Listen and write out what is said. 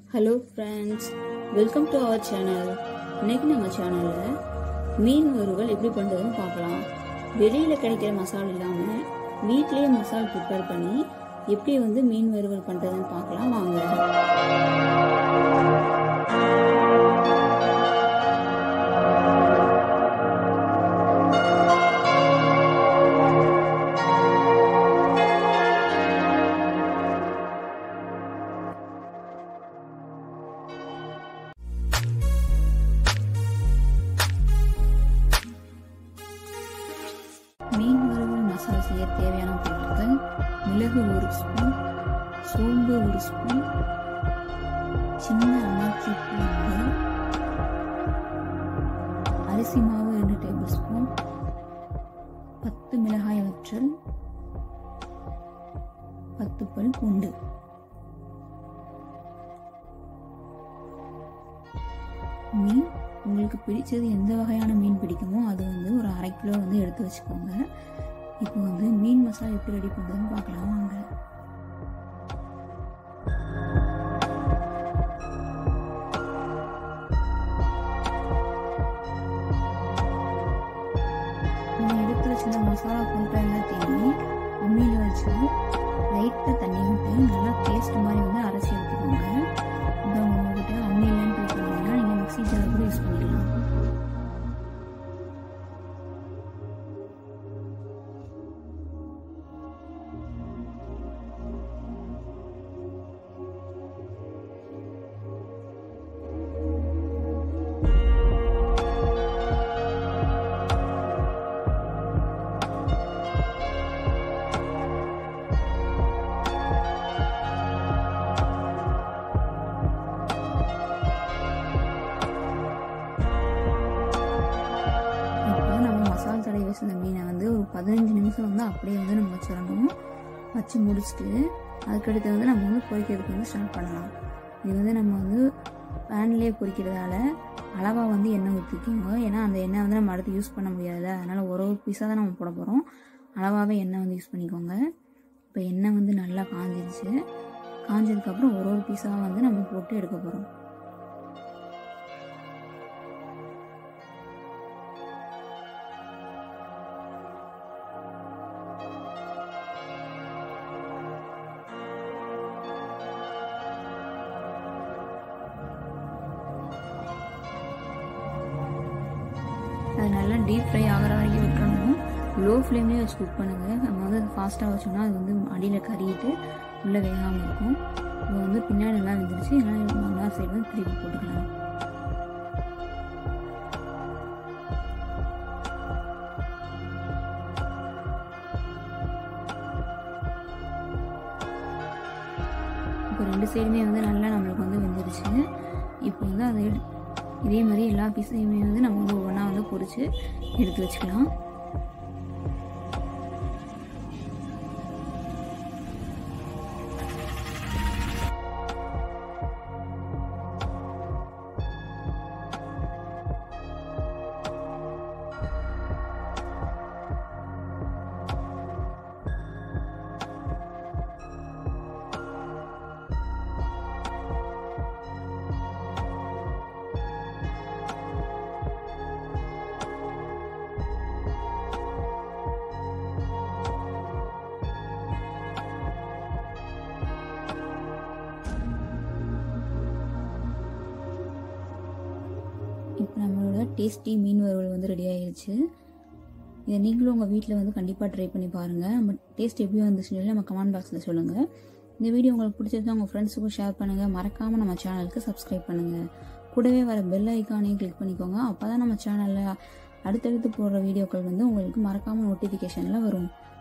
hello friends welcome to our channel இன்னைக்கு நம்ம சேனலில் மீன் வறுவல் எப்படி பண்ணுறதுன்னு பார்க்கலாம் வெளியில் கிடைக்கிற மசாலா இல்லாமல் வீட்லேயே மசாலா ப்ரிப்பேர் பண்ணி எப்படி வந்து மீன் வறுவல் பண்ணுறதுன்னு பார்க்கலாம் வாங்க மீன் வறுவல் மசாலா செய்ய தேவையான பொருட்கள் மிளகு ஒரு ஸ்பூன் சோம்பு ஒரு ஸ்பூன் சின்ன அன்னாச்சி பூண்டு அரிசி மாவு ரெண்டு டேபிள் ஸ்பூன் பத்து மிளகாய் வற்றல் பத்து பல் பூண்டு மீன் உங்களுக்கு பிடிச்சது எந்த வகையான மீன் பிடிக்குமோ அது வந்து ஒரு அரை கிலோ வந்து எடுத்து வச்சுக்கோங்க இப்போ வந்து மீன் மசாலா எப்படி ரெடி பண்ணுறதுன்னு பார்க்கலாம் வாங்க நான் எடுத்து வச்சிருந்த மசாலா பொருட்கள் எல்லாத்தையுமே அம்மியில் வச்சு லைட்டாக தண்ணி விட்டு நல்லா பேஸ்ட் மாதிரி வந்து அரைச்சி எடுத்துக்கோங்க இப்போ உங்கள்கிட்ட அம்மி இல்லைன்னு பார்த்தீங்கன்னா நீங்கள் மிக்ஸி ஜார் கூட யூஸ் பண்ணிக்கலாம் இப்போ நம்ம மசாலா தடவி வச்சிருந்த மீனை வந்து ஒரு பதினஞ்சு நிமிஷம் வந்து அப்படியே வந்து நம்ம வச்சிடணும் வச்சு முடிச்சுட்டு அதுக்கடுத்து வந்து நம்ம வந்து பொரிக்கிறதுக்கு வந்து ஸ்டார்ட் பண்ணலாம் இது வந்து நம்ம வந்து பேன்லேயே பொரிக்கிறதால அளவாக வந்து எண்ணெய் ஊற்றிக்கோங்க ஏன்னா அந்த எண்ணெய் வந்து நம்ம அடுத்து யூஸ் பண்ண முடியாது அதனால் ஒரு ஒரு பீஸாக தான் நம்ம போட போகிறோம் அளவாகவே எண்ணெய் வந்து யூஸ் பண்ணிக்கோங்க இப்போ எண்ணெய் வந்து நல்லா காஞ்சிருச்சு காஞ்சதுக்கப்புறம் ஒரு ஒரு பீஸாக வந்து நம்ம போட்டு எடுக்க போகிறோம் அது நல்லா டீப் ஃப்ரை ஆகிற வரைக்கும் விட்டுறணும் லோ ஃப்ளேம்லேயே வச்சு குக் பண்ணுங்கள் நம்ம வந்து அது ஃபாஸ்ட்டாக வச்சோம்னா அது வந்து அடியில் கறிட்டு உள்ளே வேகாமல் இருக்கும் இப்போ வந்து பின்னாடி நல்லா வெந்துருச்சு இதனால் நல்லா சைடு வந்து திருப்பி போட்டுக்கலாம் இப்போ ரெண்டு சைடுமே வந்து நல்லா நம்மளுக்கு வந்து வெந்துருச்சு இப்போ வந்து அதை எடு- இதே மாதிரி எல்லா பீஸையுமே வந்து நம்ம வந்து ஒவ்வொன்றா வந்து பொரிச்சு எடுத்து வச்சுக்கலாம் இப்போ நம்மளோட டேஸ்டி மீன் வறுவல் வந்து ரெடி ஆயிருச்சு இதை நீங்களும் உங்கள் வீட்டில் வந்து கண்டிப்பாக ட்ரை பண்ணி பாருங்கள் நம்ம டேஸ்ட் எப்படி வந்துச்சுன்னு சொல்லி நம்ம கமெண்ட் பாக்ஸில் சொல்லுங்கள் இந்த வீடியோ உங்களுக்கு பிடிச்சிருந்தா உங்கள் ஃப்ரெண்ட்ஸுக்கும் ஷேர் பண்ணுங்கள் மறக்காமல் நம்ம சேனலுக்கு சப்ஸ்கிரைப் பண்ணுங்கள் கூடவே வர பெல் ஐக்கானையும் கிளிக் பண்ணிக்கோங்க அப்போ தான் நம்ம சேனலில் அடுத்தடுத்து போடுற வீடியோக்கள் வந்து உங்களுக்கு மறக்காமல் நோட்டிஃபிகேஷனில் வரும்